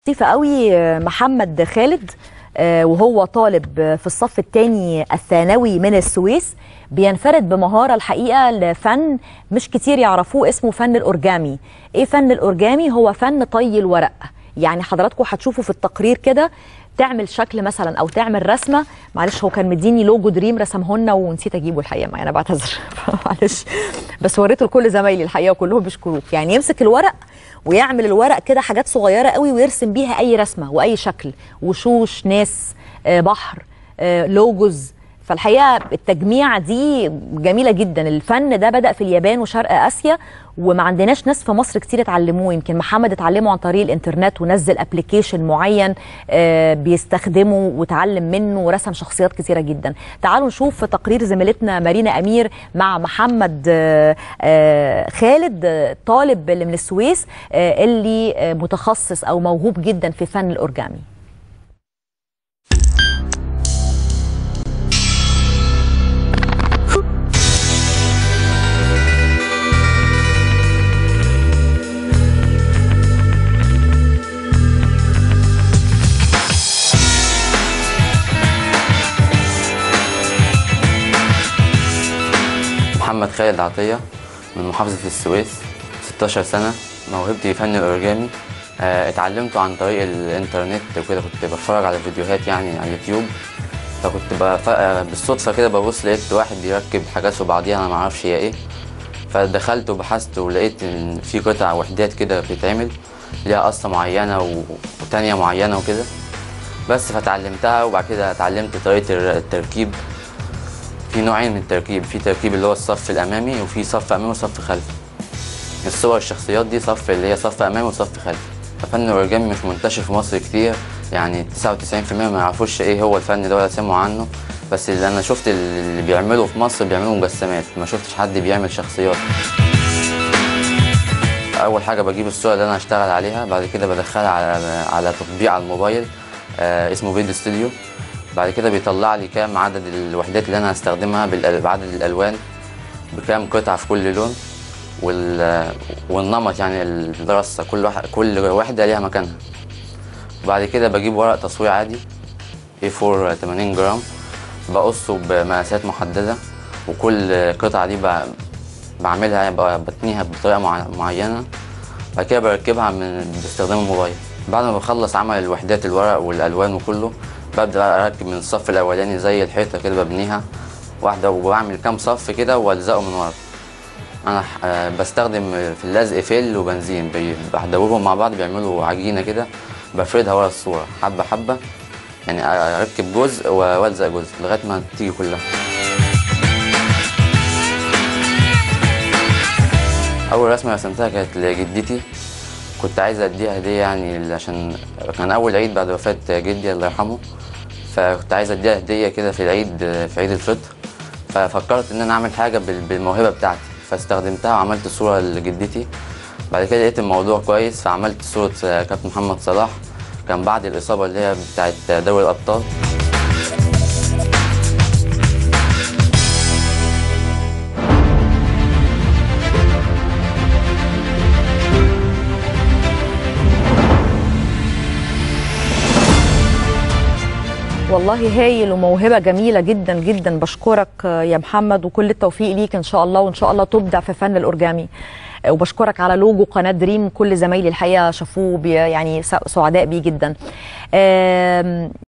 لطيفة قوي محمد خالد آه، وهو طالب في الصف الثاني الثانوي من السويس بينفرد بمهارة الحقيقة لفن مش كتير يعرفوه اسمه فن الأورجامي ايه فن الأورجامي هو فن طي الورق يعني حضراتكم هتشوفوا في التقرير كده تعمل شكل مثلا او تعمل رسمه معلش هو كان مديني لوجو دريم رسمهولنا ونسيت اجيبه الحقيقه معايا انا بعتذر معلش بس وريته لكل زمايلي الحقيقه كلهم بيشكروك يعني يمسك الورق ويعمل الورق كده حاجات صغيره قوي ويرسم بيها اي رسمه واي شكل وشوش ناس آه، بحر آه، لوجوز فالحقيقه التجميع دي جميله جدا الفن ده بدا في اليابان وشرق اسيا وما عندناش ناس في مصر كتير اتعلموه يمكن محمد اتعلمه عن طريق الانترنت ونزل ابلكيشن معين آه، بيستخدمه وتعلم منه ورسم شخصيات كتيره جدا تعالوا نشوف في تقرير زميلتنا مارينا امير مع محمد آه، آه، خالد آه، طالب اللي من السويس آه، اللي آه، متخصص او موهوب جدا في فن الاورجامي محمد خالد عطية من محافظة السويس 16 سنة موهبتي فن الأورجامي آه، اتعلمته عن طريق الإنترنت وكده كنت بتفرج على فيديوهات يعني على اليوتيوب فكنت بف... آه، بالصدفة كده ببص لقيت واحد بيركب حاجات في بعضيها أنا معرفش هي إيه فدخلت وبحثت ولقيت إن في قطع وحدات كده بتتعمل ليها قصة معينة و... وتانية معينة وكده بس فتعلمتها وبعد كده اتعلمت طريقة الر- التركيب في نوعين من التركيب في تركيب اللي هو الصف الامامي وفي صف امامي وصف خلفي الصور الشخصيات دي صف اللي هي صف امامي وصف خلفي فن الاوريجامي مش منتشر في مصر كتير يعني 99% ما يعرفوش ايه هو الفن ده ولا سمعوا عنه بس اللي انا شفت اللي بيعملوا في مصر بيعملوا مجسمات ما شفتش حد بيعمل شخصيات اول حاجه بجيب الصوره اللي انا هشتغل عليها بعد كده بدخلها على على تطبيق على الموبايل آه اسمه فيديو ستوديو بعد كده بيطلع لي كام عدد الوحدات اللي انا هستخدمها بالأل- بعدد الالوان بكام قطعه في كل لون وال والنمط يعني الرصه كل واحد كل واحده ليها مكانها بعد كده بجيب ورق تصوير عادي A4 80 جرام بقصه بمقاسات محدده وكل قطعه دي ب- بعملها ب- بتنيها بطريقه مع- معينه بعد كده بركبها من باستخدام الموبايل بعد ما بخلص عمل الوحدات الورق والالوان وكله ببدا اركب من الصف الاولاني زي الحيطه كده ببنيها واحده وبعمل كام صف كده والزقه من ورا انا ح- آه، بستخدم في اللزق فيل وبنزين بي- بحدوبهم مع بعض بيعملوا عجينه كده بفردها ورا الصوره حبه حبه يعني اركب جزء والزق جزء لغايه ما تيجي كلها اول رسمه رسمتها كانت لجدتي كنت عايز اديها هديه يعني عشان كان اول عيد بعد وفاه جدي الله يرحمه فكنت عايز اديها هديه كده في العيد في عيد الفطر ففكرت ان انا اعمل حاجه بال- بالموهبه بتاعتي فاستخدمتها وعملت صوره لجدتي بعد كده لقيت الموضوع كويس فعملت صوره كابتن محمد صلاح كان بعد الاصابه اللي هي بتاعت دوري الابطال والله هايل وموهبة جميلة جدا جدا بشكرك آه، يا محمد وكل التوفيق ليك إن شاء الله وإن شاء الله تبدع في فن الأورجامي آه، وبشكرك على لوجو قناة دريم كل زمايلي الحقيقة شافوه بي- يعني س- سعداء بيه جدا آم،